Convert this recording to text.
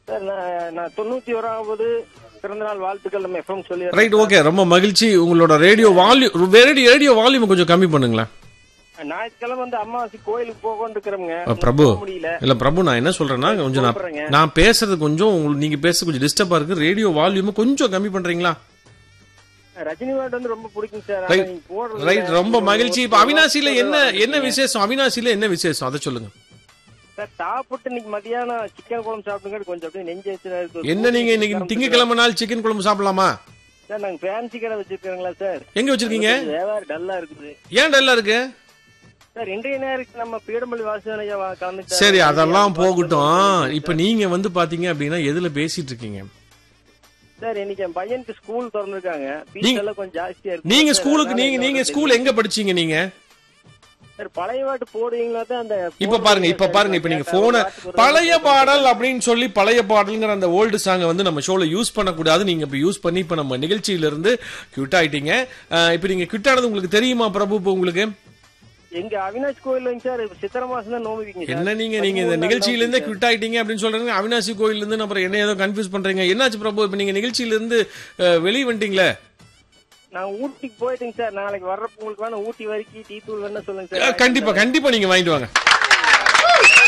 Sir நான் நான் தொண்ணூத்தி ஓராவது பிறந்தநாள் வாழ்த்துக்கள் நம்ம எஃப்எம் சொல்லி ரைட் ஓகே ரொம்ப மகிழ்ச்சி உங்களோட radio volume radio radio volume கொஞ்சம் கம்மி பண்ணுங்களேன் ஞாயிற்றுக்கிழமை வந்து அம்மாவாசை கோயிலுக்கு போக இருக்கிறோங்க அஹ், பிரபு முடியல இல்ல பிரபு நான் என்ன சொல்றேன்னா கொஞ்சம் நான் கூப்பிடுறேங்க. நான் பேசுறது கொஞ்சம் உங்களுக்கு நீங்க பேசுறது கொஞ்சம் டிஸ்டர்பா இருக்கு ரேடியோ வால்யூம் கொஞ்சம் கம்மி பண்றீங்களா ரஜினி பாட்டு வந்து ரொம்ப பிடிக்கும் சார் Right. ஆனா நீங்க போடுறது ரைட் ரொம்ப மகிழ்ச்சி இப்ப அவினாசியில என்ன என்ன விசேஷம் அவினாசியில என்ன விசேஷம் அதை சொல்லுங்க சார் சாப்பிட்டு இன்னைக்கு மதியானம் சிக்கன் குழம்பு சாப்பிட்டுங்க கொஞ்சம் அப்படியே நெஞ்சு வச்சு இருக்கு. என்ன நீங்க இன்னைக்கு திங்கக்கிழமை நாள் சிக்கன் குழம்பு சாப்பிடலாமா சார் நாங்க ஃபேன்சி கடை வச்சிருக்கோங்களா சார் எங்க வச்சிருக்கீங்க வியாபாரம் டல்லா இருக்குது ஏன் டல்லா இருக்கு சார் இன்றைய நேரத்துக்கு நம்ம பீடமல்லி வாசனையா கலந்துட்டாரு சரி அதெல்லாம் போகட்டும் இப்ப நீங்க வந்து பாத்தீங்க அப்படின்னா எதுல பேசிட்டு இருக்கீங்க சார் இன்னைக்கு என் பையனுக்கு ஸ்கூல் திறந்திருக்காங்க ஃபீஸ் நீங்க- எல்லாம் கொஞ்சம் ஜாஸ்தியா இருக்கு நீங்க சார். ஸ்கூலுக்கு அதனால நீங்க நீங்க எங்களுக்கு ஸ்கூல் எங்க படிச்சீங்க நீங்க சார் பழைய பாட்டு போடுவீங்களா தான் அந்த இப்ப பாருங்க இப்ப பாருங்க இப்ப நீங்க போன பழைய பாடல் அப்படின்னு சொல்லி பழைய பாடல்ங்கிற அந்த ஓல்டு சாங்கை வந்து நம்ம ஷோல யூஸ் பண்ணக்கூடாது நீங்க இப்ப யூஸ் பண்ணி இப்ப நம்ம நிகழ்ச்சியில இருந்து குவிட் ஆயிட்டீங்க அஹ், இப்ப நீங்க குவிட் ஆனது உங்களுக்கு தெரியுமா பிரபு இப்ப உங்களுக்கு எங்க அவினாஷ் கோயில் சார் இப்ப சித்திரை மாசம் தான் நோம்புவீங்க சார். என்ன நீங்க நீங்க இந்த நிகழ்ச்சியில இருந்தே குவிட் ஆயிட்டீங்க அப்படின்னு சொல்றீங்க அவினாசி கோயில்ல இருந்து அப்புறம் என்ன ஏதோ கன்ஃபியூஸ் பண்றீங்க என்னாச்சு பிரபு இப்ப நீங்க நிகழ்ச்சியில இருந்து அஹ், வெளிய வந்துட்டீங்களே நான் ஊட்டிக்கு போயிட்டேங்க சார் நாளைக்கு வர்றப்ப உங்களுக்கு வேணா ஊட்டி வரைக்கும் டீ தூள் வேணா சொல்லுங்க சார் கண்டிப்பா கண்டிப்பா நீங்க வாங்கிட்டு வாங்க